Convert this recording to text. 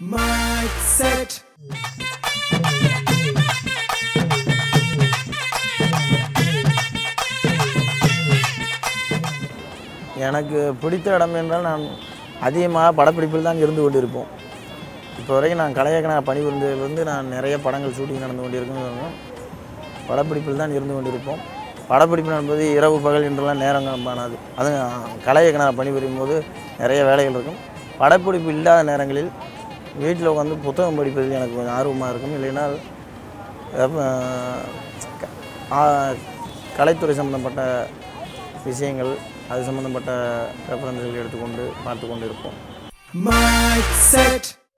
Mic set. எனக்கு பிடித்த இடம் என்றால் நான் அதிகமாக படப்பிடிப்பில் தான் இருந்து கொண்டிருப்போம் இப்போ வரைக்கும் நான் கலையகனாக பணிபுரிந்ததிலிருந்து நான் நிறைய படங்கள் ஷூட்டிங் நடந்து கொண்டிருக்கும் படப்பிடிப்பில் தான் இருந்து கொண்டிருப்போம் படப்பிடிப்பு என்பது இரவு பகல் என்றெல்லாம் நேரம் காணாது அது கலையகனாக பணிபுரியும் போது நிறைய வேலைகள் இருக்கும் படப்பிடிப்பு இல்லாத நேரங்களில் வீட்டில் உட்காந்து புத்தகம் படிப்பது எனக்கு கொஞ்சம் ஆர்வமாக இருக்கும் இல்லைனால் அஹ், க- ஆ- கலைத்துறை சம்மந்தப்பட்ட விஷயங்கள் அது சம்மந்தப்பட்ட ரெஃபரன்ஸ்கள் எடுத்துக்கொண்டு பார்த்து கொண்டு இருப்போம் Mic set.